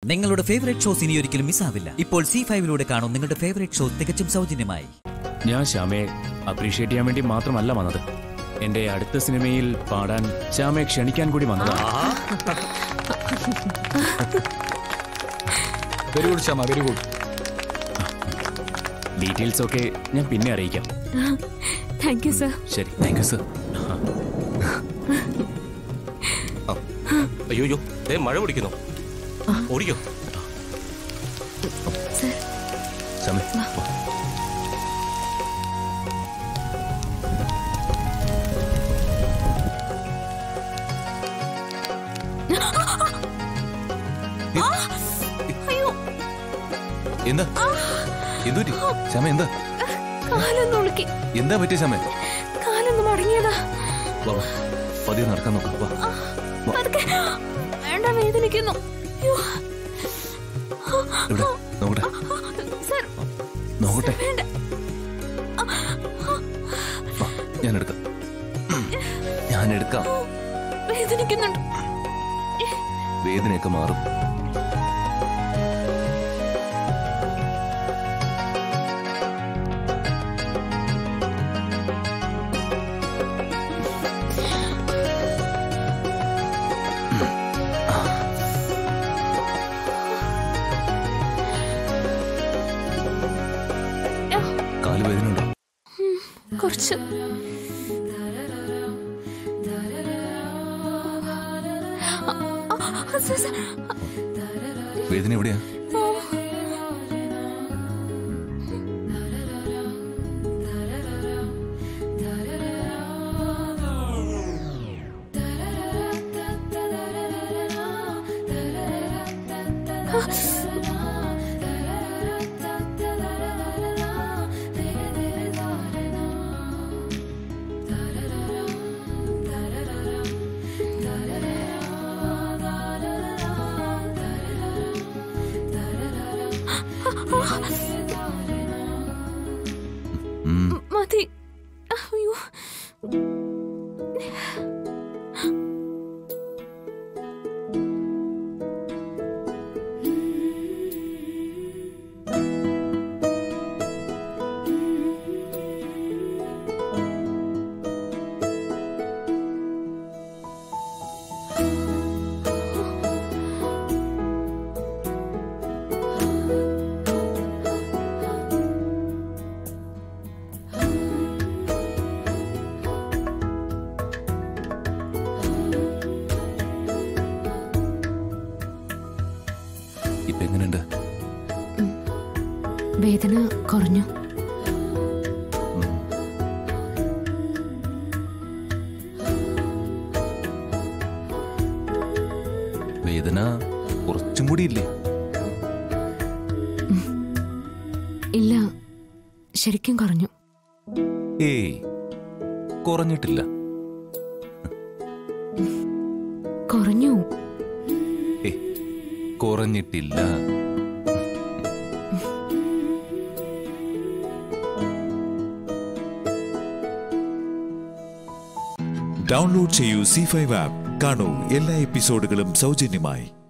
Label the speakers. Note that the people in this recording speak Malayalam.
Speaker 1: നിങ്ങളുടെ ഫേവറേറ്റ് ഷോസ് ഇനി ഒരിക്കലും മിസ്സാവില്ല ഇപ്പോൾ സി ഫൈവിലൂടെ കാണും നിങ്ങളുടെ ഫേവറേറ്റ് ഷോ തികച്ചും സൗജന്യമായി
Speaker 2: ഞാൻ ശ്യാമയെ അപ്രീഷിയേറ്റ് ചെയ്യാൻ വേണ്ടി മാത്രമല്ല വന്നത് എന്റെ അടുത്ത സിനിമയിൽ പാടാൻ ശ്യാമയെ ക്ഷണിക്കാൻ കൂടി വന്നതാണ്
Speaker 3: very good Shyama very good
Speaker 2: details ഒക്കെ ഞാൻ പിന്നെ അറിയിക്കാം
Speaker 4: താങ്ക് യു സർ
Speaker 2: ശരി
Speaker 5: താങ്ക് യു സർ
Speaker 6: അയ്യോ അയ്യോ ദേ മഴ പിടിക്കുന്നു ഓടിക്കോ
Speaker 4: സർ
Speaker 5: ശ്യാമേ
Speaker 4: അയ്യോ
Speaker 5: എന്താ എന്തുപറ്റി ശ്യാമ എന്താ
Speaker 4: കാലൊന്ന് ഉളുക്കി
Speaker 5: എന്താ പറ്റിയ ശ്യാമേ
Speaker 4: കാലൊന്ന് മടങ്ങിയതാ
Speaker 5: വാ വാ. പതിയെ നടക്കാൻ നോക്കാം വാ
Speaker 4: അതൊക്കെ വേണ്ട വേദനിക്കുന്നു അയ്യോ
Speaker 5: ഇവിടെ നോക്കട്ടെ
Speaker 4: സർ
Speaker 5: നോക്കട്ടെ
Speaker 4: വേണ്ട
Speaker 5: വാ, ഞാൻ എടുക്കാം ഞാൻ എടുക്കാം
Speaker 4: വേദനിക്കുന്നുണ്ട്
Speaker 5: വേദനയൊക്കെ മാറും കാല് വേദനയുണ്ടോ
Speaker 4: കുറച്ച് ആ, ആ, സർ, സർ.
Speaker 5: വേദന എവിടെയാ
Speaker 4: ഓ,
Speaker 5: ഉം.
Speaker 4: മതി അയ്യോ
Speaker 5: ഇപ്പൊ എങ്ങനെയുണ്ട്
Speaker 4: വേദന കുറഞ്ഞു
Speaker 5: ഉം. വേദന കുറച്ചും കൂടി ഇല്ലേ
Speaker 4: ഇല്ല ശരിക്കും കുറഞ്ഞു
Speaker 5: ഏയ് കുറഞ്ഞിട്ടില്ല
Speaker 4: കുറഞ്ഞു
Speaker 5: ഏ കുറഞ്ഞിട്ടില്ല
Speaker 7: ഡൗൺലോഡ് ചെയ്യൂ സി ഫൈവ് ആപ്പ് കാണൂ എല്ലാ എപ്പിസോഡുകളും സൗജന്യമായി